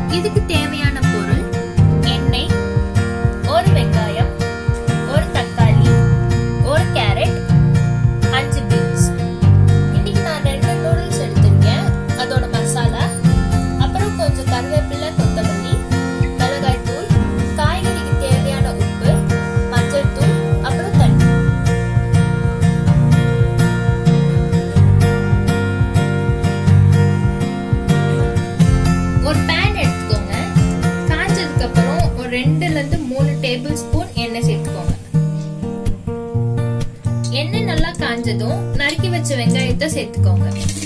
இதுக்கு தேவையான பொருள் எண்ணெய் ஒரு வெங்காயம் ஒரு தக்காளி ஒரு கேரட் அஞ்சு பீன்ஸ் இன்னைக்கு நான் ரெண்டு நூடுல்ஸ் எடுத்திருக்கேன் அதோட மசாலா அப்புறம் கொஞ்சம் கருவேப்பிலை கொத்தமல்லி மிளகாய் தூள் காய்கறிக்கு தேவையான உப்பு மஞ்சள் தூள் அப்புறம் தண்ணி ஒரு பேன் எடுத்துக்கோங்க காஞ்சதுக்கு அப்புறம் ஒரு ரெண்டுல இருந்து மூணு டேபிள் ஸ்பூன் எண்ணெய் சேர்த்துக்கோங்க எண்ணெய் நல்லா காஞ்சதும் நறுக்கி வச்ச வெங்காயத்தை சேர்த்துக்கோங்க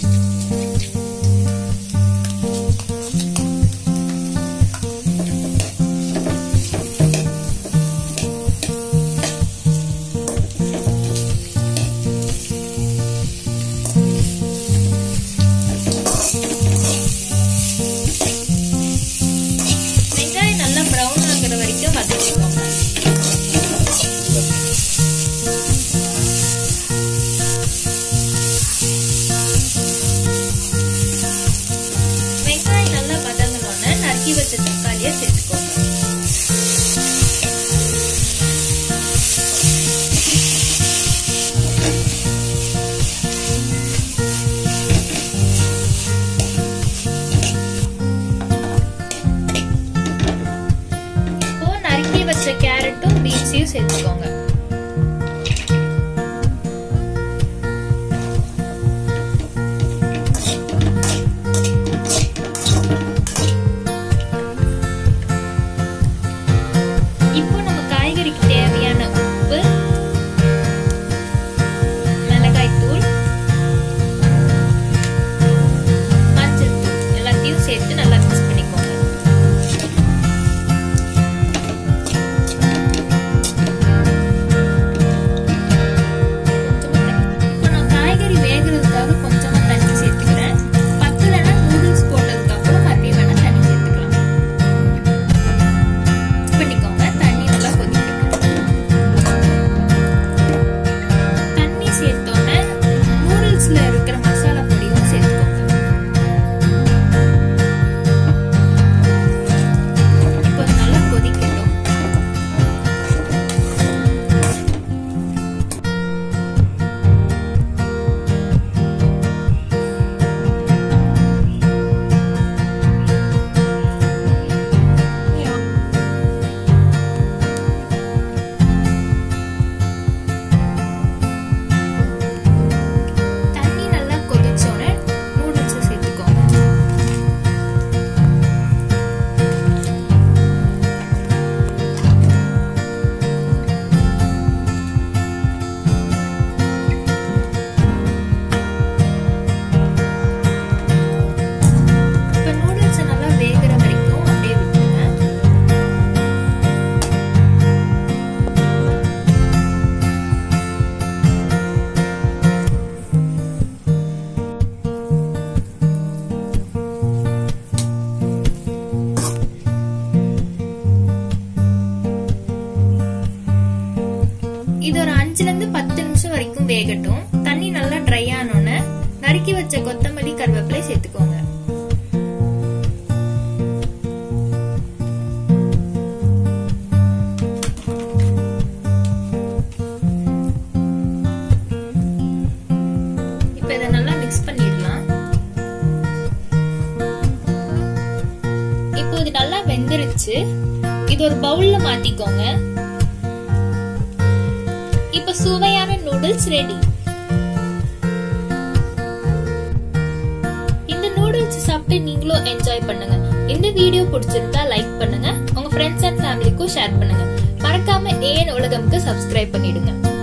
வெங்காயம் நல்லா ப்ரௌன் ஆகுற வரைக்கும் வதக்கிக்கோங்க வெங்காயம் நல்லா வதங்கினோன்னு நறுக்கி வச்ச தக்காளியை சேர்த்துக்கோங்க இப்போ நறுக்கி வச்ச கேரட்டும் பீன்ஸையும் சேர்த்துக்கோங்க இப்போ நம்ம காய்கறிக்கு தேவையான உப்பு மிளகாய் தூள் மஞ்சள் தூள் எல்லாத்தையும் சேர்த்து நல்லா மிக்ஸ் பண்ணிக்கோங்க இப்போ நான் காய்கறி வேகிறதுக்காக கொஞ்சமா தண்ணி சேர்த்துக்கிறேன் பத்தலைன்னா நூடுல்ஸ் போட்டதுக்கு அப்புறம் மறுபடியும் வேணா தண்ணி சேர்த்துக்கலாம் Mix பண்ணிக்கோங்க தண்ணி நல்லா கொதிக்கட்டும் தண்ணி சேர்த்தோன்னே நூடுல்ஸ்ல இருக்கிற மசாலா பொடியும் சேர்த்துக்கோங்க இப்போ அது நல்லா கொதிக்கட்டும் தண்ணி நல்லா கொதிச்சோன்னே நூடுல்ஸை சேர்த்துக்கோங்க இப்போ நூடுல்ஸை நல்லா வேகிற வரைக்கும் அப்படியே விட்டுருங்க இது ஒரு அஞ்சுல இருந்து பத்து நிமிஷம் வரைக்கும் வேகட்டும் தண்ணி நல்லா ட்ரை ஆனோன்னு நறுக்கி வச்ச கொத்தமல்லி கருவேப்பிலை சேர்த்துக்கோங்க இப்ப இதை நல்லா மிக்ஸ் பண்ணிடலாம் இப்போ இது நல்லா வெந்துருச்சு இது ஒரு பவுல்ல மாத்திக்கோங்க இப்ப சுவையான நூடுல்ஸ் ரெடி இந்த நூடுல்ஸ் சாப்பிட்டு நீங்களும் என்ஜாய் பண்ணுங்க இந்த வீடியோ பிடிச்சிருந்தா லைக் பண்ணுங்க உங்க ஃப்ரெண்ட்ஸ் அண்ட் ஃபேமிலிக்கும் ஷேர் பண்ணுங்க மறக்காம ஏன் உலகம்க்கு சப்ஸ்கிரைப் பண்ணிடுங்க